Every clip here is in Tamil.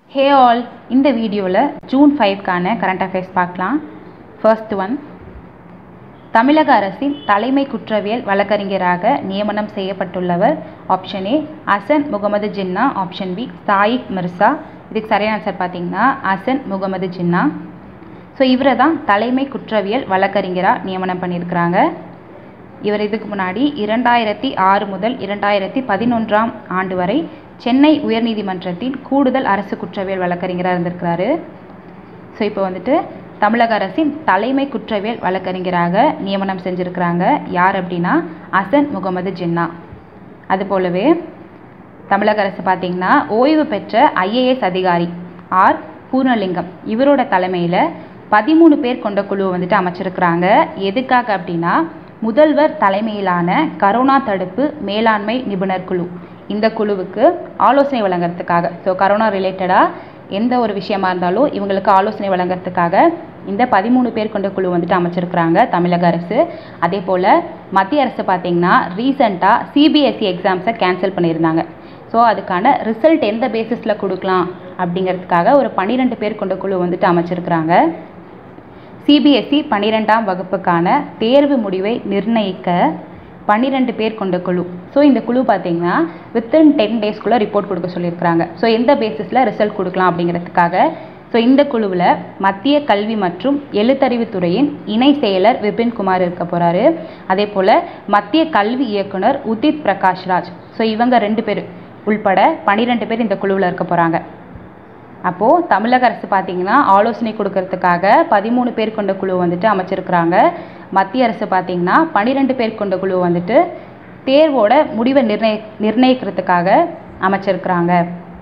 ஹே ஆல் இந்த வீடியோவில் ஜூன் ஃபைவ்க்கான கரண்ட் அஃபேர்ஸ் பார்க்கலாம் ஃபர்ஸ்ட் ஒன் தமிழக அரசின் தலைமை குற்றவியல் வழக்கறிஞராக நியமனம் செய்யப்பட்டுள்ளவர் option A Hasan Mohammed Jinnah option B Saik Mirza இதுக்கு சரியான ஆன்சர் பார்த்தீங்கன்னா அசன் முகமது ஜின்னா ஸோ இவரை தான் தலைமை குற்றவியல் வழக்கறிஞராக நியமனம் பண்ணியிருக்கிறாங்க இவர் இதுக்கு முன்னாடி இரண்டாயிரத்தி ஆறு முதல் இரண்டாயிரத்தி பதினொன்றாம் ஆண்டு வரை சென்னை உயர்நீதிமன்றத்தின் கூடுதல் அரசு குற்றவியல் வழக்கறிஞராக இருந்திருக்கிறாரு ஸோ இப்போ வந்துட்டு தமிழக அரசின் தலைமை குற்றவியல் வழக்கறிஞராக நியமனம் செஞ்சுருக்கிறாங்க யார் அப்படின்னா அசன் முகமது ஜின்னா அது போலவே தமிழக அரசு பார்த்திங்கன்னா ஓய்வு பெற்ற ஐஏஎஸ் அதிகாரி ஆர் பூர்ணலிங்கம் இவரோட தலைமையில் பதிமூணு பேர் கொண்ட குழுவை வந்துட்டு அமைச்சிருக்கிறாங்க எதுக்காக அப்படின்னா முதல்வர் தலைமையிலான கரோனா தடுப்பு மேலாண்மை நிபுணர் குழு இந்த குழுவுக்கு ஆலோசனை வழங்குறதுக்காக ஸோ கரோனா ரிலேட்டடாக எந்த ஒரு விஷயமா இருந்தாலும் இவங்களுக்கு ஆலோசனை வழங்குறதுக்காக இந்த பதிமூணு பேர் கொண்ட குழு வந்துட்டு அமைச்சிருக்கிறாங்க தமிழக அரசு அதே போல் மத்திய அரசு பார்த்திங்கன்னா ரீசண்டாக சிபிஎஸ்சி எக்ஸாம்ஸை கேன்சல் பண்ணியிருந்தாங்க ஸோ அதுக்கான ரிசல்ட் எந்த பேசிஸில் கொடுக்கலாம் அப்படிங்கிறதுக்காக ஒரு பன்னிரெண்டு பேர் கொண்ட குழு வந்துட்டு அமைச்சிருக்கிறாங்க சிபிஎஸ்சி பன்னிரெண்டாம் வகுப்புக்கான தேர்வு முடிவை நிர்ணயிக்க பன்னிரெண்டு பேர் கொண்ட குழு ஸோ இந்த குழு பார்த்தீங்கன்னா வித்தின் டென் டேஸ்க்குள்ளே ரிப்போர்ட் கொடுக்க சொல்லியிருக்கிறாங்க ஸோ எந்த பேசிஸில் ரிசல்ட் கொடுக்கலாம் அப்படிங்கிறதுக்காக ஸோ இந்த குழுவில் மத்திய கல்வி மற்றும் எழுத்தறிவுத்துறையின் இணை செயலர் விபின் குமார் இருக்க போகிறாரு அதே போல் மத்திய கல்வி இயக்குனர் உதித் பிரகாஷ்ராஜ் ஸோ இவங்க ரெண்டு பேர் உள்பட பன்னிரெண்டு பேர் இந்த குழுவில் இருக்க போகிறாங்க அப்போது தமிழக அரசு பார்த்திங்கன்னா ஆலோசனை கொடுக்கறதுக்காக பதிமூணு பேர் கொண்ட குழு வந்துட்டு அமைச்சிருக்கிறாங்க மத்திய அரசு பார்த்திங்கன்னா பன்னிரெண்டு பேர் கொண்ட குழு வந்துட்டு தேர்வோட முடிவை நிர்ணய நிர்ணயிக்கிறதுக்காக அமைச்சிருக்கிறாங்க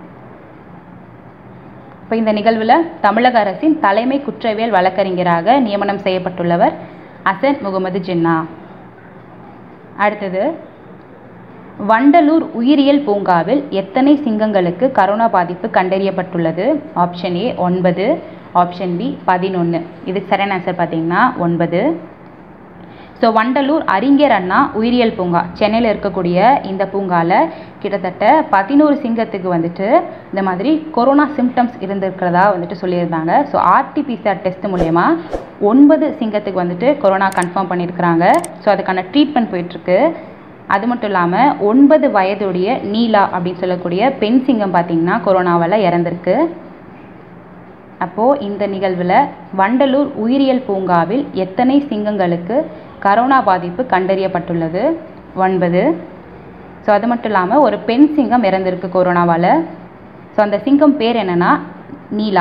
இப்போ இந்த நிகழ்வில் தமிழக அரசின் தலைமை குற்றவியல் வழக்கறிஞராக நியமனம் செய்யப்பட்டுள்ளவர் அசன் முகமது ஜின்னா அடுத்தது வண்டலூர் உயிரியல் பூங்காவில் எத்தனை சிங்கங்களுக்கு கரோனா பாதிப்பு கண்டறியப்பட்டுள்ளது ஆப்ஷன் ஏ ஒன்பது ஆப்ஷன் பி பதினொன்று இதுக்கு சரியான ஆன்சர் பார்த்தீங்கன்னா ஒன்பது ஸோ வண்டலூர் அறிஞர் அண்ணா உயிரியல் பூங்கா சென்னையில் இருக்கக்கூடிய இந்த பூங்காவில் கிட்டத்தட்ட பதினோரு சிங்கத்துக்கு வந்துட்டு இந்த மாதிரி கொரோனா சிம்டம்ஸ் இருந்திருக்கிறதா வந்துட்டு சொல்லியிருந்தாங்க ஸோ ஆர்டிபிசிஆர் டெஸ்ட் மூலயமா ஒன்பது சிங்கத்துக்கு வந்துட்டு கொரோனா கன்ஃபார்ம் பண்ணியிருக்கிறாங்க ஸோ அதுக்கான ட்ரீட்மெண்ட் போயிட்டுருக்கு அது மட்டும் இல்லாமல் ஒன்பது வயதுடைய நீலா அப்படின்னு சொல்லக்கூடிய பெண் சிங்கம் பார்த்திங்கன்னா கொரோனாவால் இறந்துருக்கு அப்போது இந்த நிகழ்வில் வண்டலூர் உயிரியல் பூங்காவில் எத்தனை சிங்கங்களுக்கு கரோனா பாதிப்பு கண்டறியப்பட்டுள்ளது ஒன்பது ஸோ அது மட்டும் இல்லாமல் ஒரு பெண் சிங்கம் இறந்திருக்கு கொரோனாவால் ஸோ அந்த சிங்கம் பேர் என்னென்னா நீலா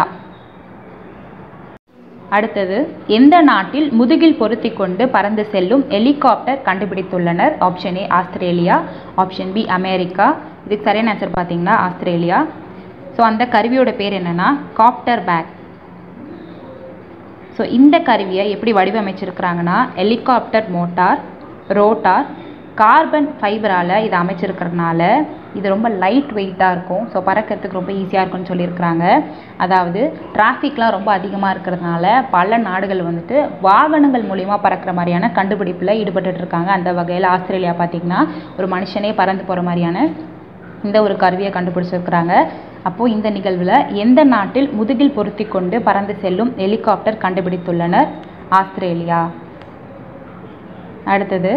அடுத்தது எந்த நாட்டில் முதுகில் பொருத்தி கொண்டு பறந்து செல்லும் ஹெலிகாப்டர் கண்டுபிடித்துள்ளனர் option A Australia option B America இதுக்கு சரியான ஆன்சர் பார்த்தீங்கன்னா ஆஸ்திரேலியா ஸோ அந்த கருவியோட பேர் என்னென்னா காப்டர் பேக் ஸோ இந்த கருவியை எப்படி வடிவமைச்சிருக்கிறாங்கன்னா ஹெலிகாப்டர் மோட்டார் ரோட்டார் கார்பன் ஃபைபரால் இதை அமைச்சிருக்கிறதுனால இது ரொம்ப லைட் வெயிட்டாக இருக்கும் ஸோ பறக்கிறதுக்கு ரொம்ப ஈஸியாக இருக்கும்னு சொல்லியிருக்கிறாங்க அதாவது டிராஃபிக்லாம் ரொம்ப அதிகமாக இருக்கிறதுனால பல நாடுகள் வந்துட்டு வாகனங்கள் மூலிமா பறக்கிற மாதிரியான கண்டுபிடிப்பில் ஈடுபட்டு இருக்காங்க அந்த வகையில் ஆஸ்திரேலியா பார்த்திங்கன்னா ஒரு மனுஷனே பறந்து போகிற மாதிரியான இந்த ஒரு கருவியை கண்டுபிடிச்சிருக்கிறாங்க அப்போது இந்த நிகழ்வில் எந்த நாட்டில் முதுகில் பொருத்தி கொண்டு பறந்து செல்லும் ஹெலிகாப்டர் கண்டுபிடித்துள்ளனர் ஆஸ்திரேலியா அடுத்தது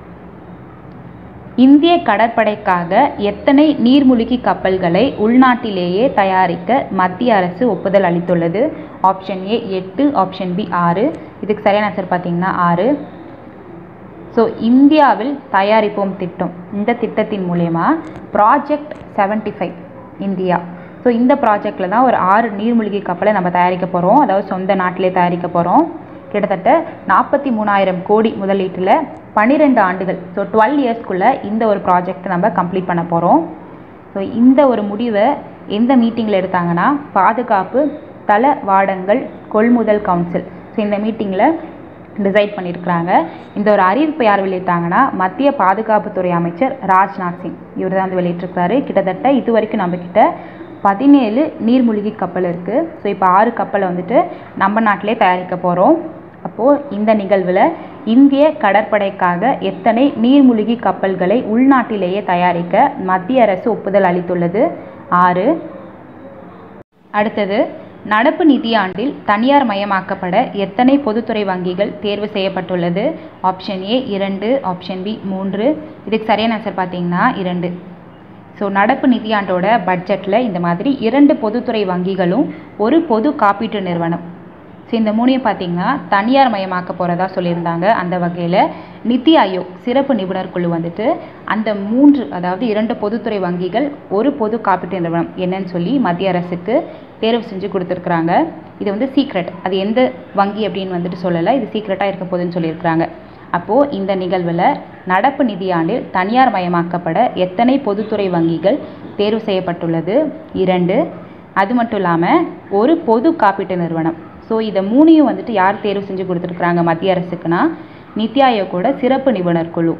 இந்திய கடற்படைக்காக எத்தனை நீர்மூழ்கி கப்பல்களை உள்நாட்டிலேயே தயாரிக்க மத்திய அரசு ஒப்புதல் அளித்துள்ளது ஆப்ஷன் ஏ எட்டு ஆப்ஷன் பி ஆறு இதுக்கு சரியான ஆன்சர் பார்த்தீங்கன்னா ஆறு ஸோ இந்தியாவில் தயாரிப்போம் திட்டம் இந்த திட்டத்தின் மூலயமா project seventy five India so இந்த ப்ராஜெக்டில் தான் ஒரு ஆறு நீர்மூழ்கி கப்பலை நம்ம தயாரிக்க போகிறோம் அதாவது சொந்த நாட்டிலே தயாரிக்க போகிறோம் கிட்டத்தட்ட நாற்பத்தி மூணாயிரம் கோடி முதலீட்டில் பன்னிரெண்டு ஆண்டுகள் ஸோ டுவெல் இயர்ஸ்க்குள்ளே இந்த ஒரு ப்ராஜெக்டை நம்ம கம்ப்ளீட் பண்ண போகிறோம் ஸோ இந்த ஒரு முடிவை எந்த மீட்டிங்கில் எடுத்தாங்கன்னா பாதுகாப்பு தள வாடங்கள் கொள்முதல் கவுன்சில் ஸோ இந்த மீட்டிங்கில் டிசைட் பண்ணியிருக்கிறாங்க இந்த ஒரு அறிவிப்பை யார் வெளியிட்டாங்கன்னா மத்திய பாதுகாப்புத்துறை அமைச்சர் ராஜ்நாத் சிங் இவர் தான் வந்து வெளியிட்டிருக்கிறாரு கிட்டத்தட்ட இது வரைக்கும் நம்மக்கிட்ட பதினேழு நீர்மூழ்கி கப்பல் இருக்குது ஸோ இப்போ ஆறு கப்பலை வந்துட்டு நம்ம நாட்டிலே தயாரிக்க போகிறோம் அப்போது இந்த நிகழ்வில் இந்திய கடற்படைக்காக எத்தனை நீர்மூழ்கி கப்பல்களை உள்நாட்டிலேயே தயாரிக்க மத்திய அரசு ஒப்புதல் அளித்துள்ளது ஆறு அடுத்தது நடப்பு நிதியாண்டில் தனியார் மயமாக்கப்பட எத்தனை பொதுத்துறை வங்கிகள் தேர்வு செய்யப்பட்டுள்ளது ஆப்ஷன் ஏ இரண்டு ஆப்ஷன் பி மூன்று இதுக்கு சரியான ஆன்சர் பார்த்தீங்கன்னா இரண்டு ஸோ நடப்பு நிதியாண்டோட பட்ஜெட்டில் இந்த மாதிரி இரண்டு பொதுத்துறை வங்கிகளும் ஒரு பொது காப்பீட்டு நிறுவனம் ஸோ இந்த மூணையும் பார்த்தீங்கன்னா தனியார் மயமாக்க போகிறதா சொல்லியிருந்தாங்க அந்த வகையில் நித்தி ஆயோக் சிறப்பு நிபுணர் குழு வந்துட்டு அந்த மூன்று அதாவது இரண்டு பொதுத்துறை வங்கிகள் ஒரு பொது காப்பீட்டு நிறுவனம் என்னன்னு சொல்லி மத்திய அரசுக்கு தேர்வு செஞ்சு கொடுத்துருக்குறாங்க இது வந்து சீக்ரெட் அது எந்த வங்கி அப்படின்னு வந்துட்டு சொல்லலை இது சீக்ரெட்டாக இருக்க போகுதுன்னு சொல்லியிருக்கிறாங்க அப்போது இந்த நிகழ்வில் நடப்பு நிதியாண்டில் தனியார் மயமாக்கப்பட எத்தனை பொதுத்துறை வங்கிகள் தேர்வு செய்யப்பட்டுள்ளது இரண்டு அது மட்டும் இல்லாமல் ஒரு பொது காப்பீட்டு நிறுவனம் ஸோ இதை மூணையும் வந்துட்டு யார் தேர்வு செஞ்சு கொடுத்துருக்குறாங்க மத்திய அரசுக்குன்னா நித்தி ஆயோக்கோட சிறப்பு நிபுணர் குழு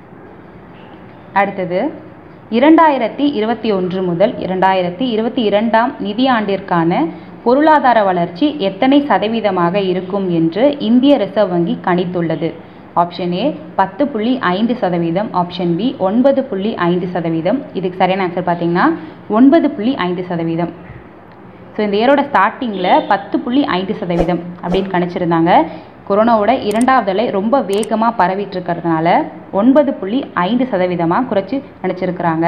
அடுத்தது இரண்டாயிரத்தி இருபத்தி ஒன்று முதல் இரண்டாயிரத்தி இருபத்தி இரண்டாம் நிதியாண்டிற்கான பொருளாதார வளர்ச்சி எத்தனை சதவீதமாக இருக்கும் என்று இந்திய ரிசர்வ் வங்கி கணித்துள்ளது ஆப்ஷன் ஏ பத்து புள்ளி ஐந்து சதவீதம் ஆப்ஷன் பி ஒன்பது புள்ளி ஐந்து சதவீதம் இதுக்கு சரியான ஆன்சர் பார்த்தீங்கன்னா ஒன்பது புள்ளி ஐந்து சதவீதம் ஸோ இந்த இயரோட ஸ்டார்டிங்கில் பத்து புள்ளி ஐந்து சதவீதம் அப்படின்னு கணிச்சிருந்தாங்க கொரோனாவோட இரண்டாவது அலை ரொம்ப வேகமாக பரவிட்டு இருக்கிறதுனால ஒன்பது புள்ளி ஐந்து சதவீதமாக குறைச்சி கணிச்சிருக்கிறாங்க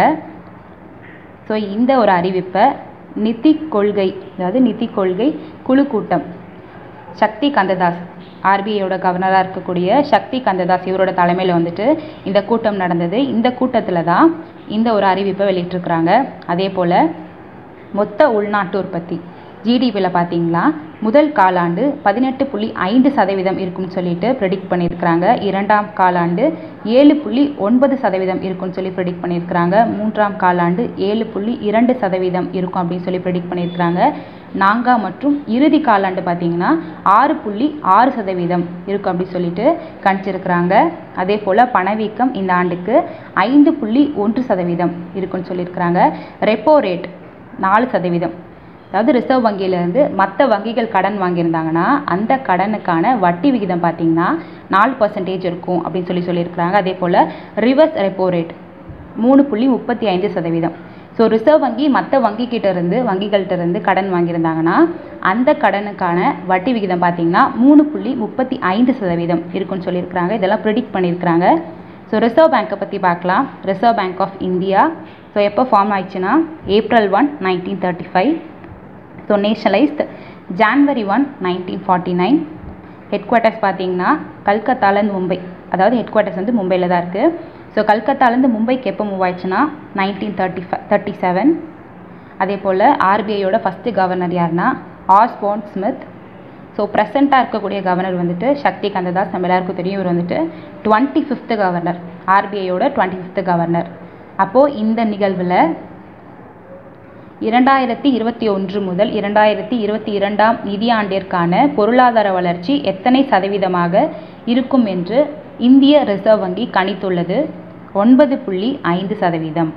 ஸோ இந்த ஒரு அறிவிப்பை நிதி கொள்கை அதாவது நிதி கொள்கை குழு கூட்டம் சக்தி கந்ததாஸ் ஆர்பிஐயோட கவர்னராக இருக்கக்கூடிய சக்தி கந்ததாஸ் இவரோட தலைமையில் வந்துட்டு இந்த கூட்டம் நடந்தது இந்த கூட்டத்தில் தான் இந்த ஒரு அறிவிப்பை வெளியிட்டிருக்கிறாங்க அதே போல் மொத்த உள்நாட்டு உற்பத்தி ஜிடிபியில் பார்த்தீங்களா முதல் காலாண்டு பதினெட்டு புள்ளி ஐந்து சதவீதம் இருக்கும்னு சொல்லிட்டு ப்ரெடிக்ட் பண்ணியிருக்கிறாங்க இரண்டாம் காலாண்டு ஏழு புள்ளி ஒன்பது சதவீதம் இருக்கும்னு சொல்லி ப்ரெடிக்ட் பண்ணியிருக்கிறாங்க மூன்றாம் காலாண்டு ஏழு புள்ளி இரண்டு சதவீதம் இருக்கும் அப்படின்னு சொல்லி ப்ரெடிக்ட் பண்ணியிருக்கிறாங்க நான்காம் மற்றும் இறுதி காலாண்டு பார்த்தீங்கன்னா ஆறு புள்ளி ஆறு சதவீதம் இருக்கும் அப்படின்னு சொல்லிட்டு கணிச்சிருக்கிறாங்க அதே போல் பணவீக்கம் இந்த ஆண்டுக்கு ஐந்து புள்ளி ஒன்று சதவீதம் இருக்குன்னு சொல்லியிருக்கிறாங்க ரெப்போ ரேட் நாலு சதவீதம் அதாவது ரிசர்வ் வங்கியிலேருந்து மற்ற வங்கிகள் கடன் வாங்கியிருந்தாங்கன்னா அந்த கடனுக்கான வட்டி விகிதம் பார்த்தீங்கன்னா நாலு பர்சன்டேஜ் இருக்கும் அப்படின்னு சொல்லி சொல்லியிருக்கிறாங்க அதே போல் ரிவர்ஸ் ரெப்போ ரேட் மூணு புள்ளி முப்பத்தி ஐந்து சதவீதம் ஸோ ரிசர்வ் வங்கி மற்ற வங்கிக்கிட்ட இருந்து வங்கிகள்கிட்ட இருந்து கடன் வாங்கியிருந்தாங்கன்னா அந்த கடனுக்கான வட்டி விகிதம் பார்த்தீங்கன்னா மூணு புள்ளி முப்பத்தி ஐந்து சதவீதம் இருக்குன்னு சொல்லியிருக்கிறாங்க இதெல்லாம் ப்ரிடிக்ட் பண்ணியிருக்கிறாங்க ஸோ ரிசர்வ் பேங்க்கை பற்றி பார்க்கலாம் reserve bank of India so எப்போ ஃபார்ம் ஆயிடுச்சுன்னா April one nineteen thirty five so nationalised January one nineteen forty nine headquarters பார்த்தீங்கன்னா கல்கத்தாலேருந்து மும்பை அதாவது ஹெட் குவார்ட்டர்ஸ் வந்து மும்பையில் தான் இருக்குது ஸோ கல்கத்தாலேருந்து மும்பைக்கு எப்போ மூவ் ஆயிடுச்சுன்னா nineteen thirty five thirty seven அதே போல் ஆர்பிஐயோட ஃபஸ்ட்டு கவர்னர் யாருன்னா ஆஸ்பான் ஸ்மித் ஸோ ப்ரெசண்ட்டாக இருக்கக்கூடிய கவர்னர் வந்துட்டு சக்தி கந்ததாஸ் நம்ம எல்லாருக்கும் தெரியும் இவர் வந்துட்டு டுவெண்ட்டி ஃபிஃப்த்து கவர்னர் ஆர்பிஐயோட டுவெண்ட்டி ஃபிஃப்த்து கவர்னர் அப்போது இந்த நிகழ்வில் இரண்டாயிரத்தி இருபத்தி ஒன்று முதல் இரண்டாயிரத்தி இருபத்தி இரண்டாம் நிதியாண்டிற்கான பொருளாதார வளர்ச்சி எத்தனை சதவீதமாக இருக்கும் என்று இந்திய ரிசர்வ் வங்கி கணித்துள்ளது ஒன்பது புள்ளி ஐந்து சதவீதம்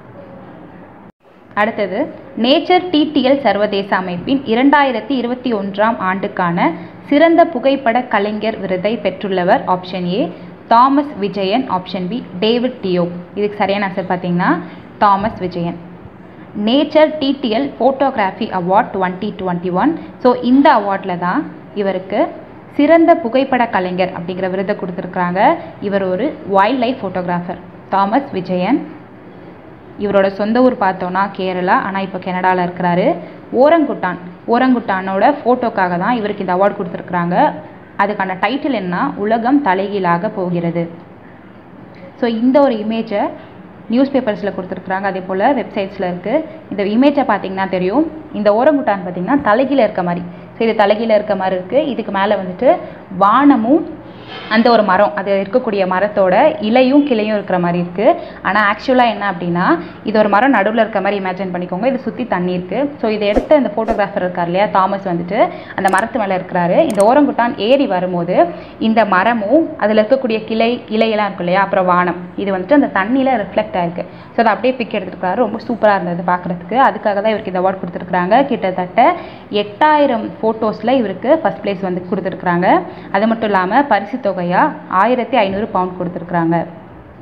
அடுத்தது நேச்சர் டிடிஎல் சர்வதேச அமைப்பின் இரண்டாயிரத்தி இருபத்தி ஒன்றாம் ஆண்டுக்கான சிறந்த புகைப்பட கலைஞர் விருதை பெற்றுள்ளவர் option A Thomas Vijayan option B David டியோ இதுக்கு சரியான ஆன்சர் பார்த்தீங்கன்னா Thomas Vijayan nature TTL photography award twenty twenty one so இந்த அவார்டில் தான் இவருக்கு சிறந்த புகைப்பட கலைஞர் அப்படிங்கிற விருதை கொடுத்துருக்குறாங்க இவர் ஒரு wildlife photographer Thomas Vijayan இவரோட சொந்த ஊர் பார்த்தோன்னா கேரளா ஆனால் இப்போ கனடாவில் இருக்கிறாரு ஓரங்குட்டான் ஓரங்குட்டானோட ஃபோட்டோக்காக தான் இவருக்கு இந்த அவார்டு கொடுத்துருக்குறாங்க அதுக்கான டைட்டில் என்ன உலகம் தலைகீழாக போகிறது ஸோ இந்த ஒரு இமேஜை நியூஸ் பேப்பர்ஸில் கொடுத்துருக்குறாங்க அதே போல் வெப்சைட்ஸில் இருக்குது இந்த இமேஜை பார்த்தீங்கன்னா தெரியும் இந்த ஓரங்குட்டான் பார்த்தீங்கன்னா தலைகீழ இருக்க மாதிரி ஸோ இது தலைகீழ இருக்க மாதிரி இருக்குது இதுக்கு மேலே வந்துட்டு வானமும் அந்த ஒரு மரம் அது இருக்கக்கூடிய மரத்தோட இலையும் கிளையும் இருக்கிற மாதிரி இருக்குது ஆனால் ஆக்சுவலாக என்ன அப்படின்னா இது ஒரு மரம் நடுவில் இருக்க மாதிரி இமேஜின் பண்ணிக்கோங்க இது சுற்றி தண்ணி இருக்குது ஸோ இதை எடுத்த இந்த ஃபோட்டோகிராஃபர் இருக்கார் இல்லையா தாமஸ் வந்துட்டு அந்த மரத்து மேலே இருக்கிறாரு இந்த ஓரங்குட்டான் ஏறி வரும்போது இந்த மரமும் அதில் இருக்கக்கூடிய கிளை இலையெல்லாம் இருக்கும் இல்லையா அப்புறம் வானம் இது வந்துட்டு அந்த தண்ணியில் ரிஃப்ளெக்ட் ஆயிருக்கு ஸோ அதை அப்படியே பிக் எடுத்துருக்காரு ரொம்ப சூப்பராக இருந்தது பார்க்குறதுக்கு அதுக்காக தான் இவருக்கு இந்த அவார்ட் கொடுத்துருக்குறாங்க கிட்டத்தட்ட எட்டாயிரம் ஃபோட்டோஸில் இவருக்கு ஃபஸ்ட் ப்ளேஸ் வந்து கொடுத்துருக்குறாங்க அது மட்டும் இல்லாமல் பரிசு தொகையாக ஆயிரத்தி ஐநூறு பவுண்ட் கொடுத்துருக்குறாங்க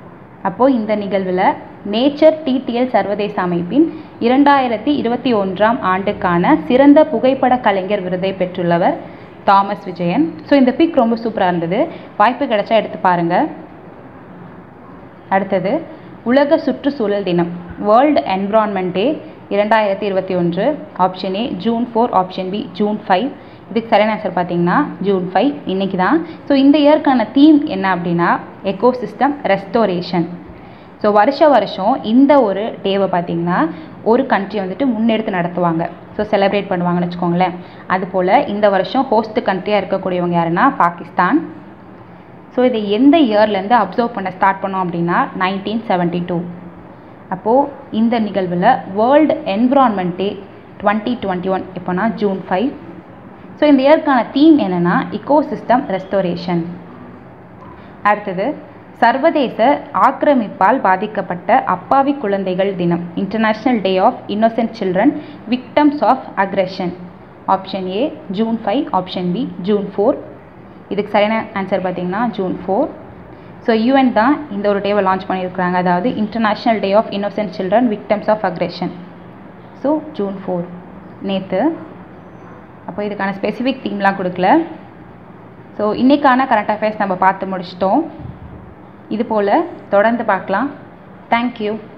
அப்போது இந்த நிகழ்வில் நேச்சர் டிடிஎல் சர்வதேச அமைப்பின் இரண்டாயிரத்தி இருபத்தி ஒன்றாம் ஆண்டுக்கான சிறந்த புகைப்பட கலைஞர் விருதை பெற்றுள்ளவர் தாமஸ் விஜயன் ஸோ இந்த பிக் ரொம்ப சூப்பராக இருந்தது வாய்ப்பு கிடைச்சா எடுத்து பாருங்கள் அடுத்தது உலக சுற்றுச்சூழல் தினம் வேர்ல்டு என்விரான்மெண்ட் டே இரண்டாயிரத்தி இருபத்தி ஒன்று option A June four option B June five இதுக்கு சரியான ஆன்சர் பார்த்தீங்கன்னா ஜூன் ஃபைவ் இன்றைக்கி தான் ஸோ இந்த இயர்க்கான தீம் என்ன அப்படின்னா எக்கோசிஸ்டம் ரெஸ்டோரேஷன் ஸோ வருஷ வருஷம் இந்த ஒரு டேவை பார்த்திங்கன்னா ஒரு கண்ட்ரி வந்துட்டு முன்னெடுத்து நடத்துவாங்க ஸோ செலிப்ரேட் பண்ணுவாங்கன்னு வச்சுக்கோங்களேன் அதுபோல் இந்த வருஷம் ஹோஸ்ட் கண்ட்ரியாக இருக்கக்கூடியவங்க யாருன்னா பாகிஸ்தான் ஸோ இதை எந்த இயர்லேருந்து அப்சர்வ் பண்ண ஸ்டார்ட் பண்ணோம் அப்படின்னா நைன்டீன் செவன்ட்டி டூ அப்போது இந்த நிகழ்வில் world environment day twenty twenty one எப்போனா ஜூன் ஃபைவ் ஸோ இந்த இயர்க்கான தீம் என்னென்னா இக்கோசிஸ்டம் ரெஸ்டோரேஷன் அடுத்தது சர்வதேச ஆக்கிரமிப்பால் பாதிக்கப்பட்ட அப்பாவி குழந்தைகள் தினம் international day of innocent children victims of aggression option A June five option B June four இதுக்கு சரியான ஆன்சர் பார்த்தீங்கன்னா ஜூன் ஃபோர் ஸோ யூஎன் தான் இந்த ஒரு டேவை லான்ச் பண்ணியிருக்கிறாங்க அதாவது international day of innocent children victims of aggression so June four நேற்று அப்போ இதுக்கான ஸ்பெசிஃபிக் தீம்லாம் கொடுக்கல ஸோ இன்றைக்கான கரண்ட் அஃபேர்ஸ் நம்ம பார்த்து முடிச்சிட்டோம் இது போல் தொடர்ந்து பார்க்கலாம் தேங்க்யூ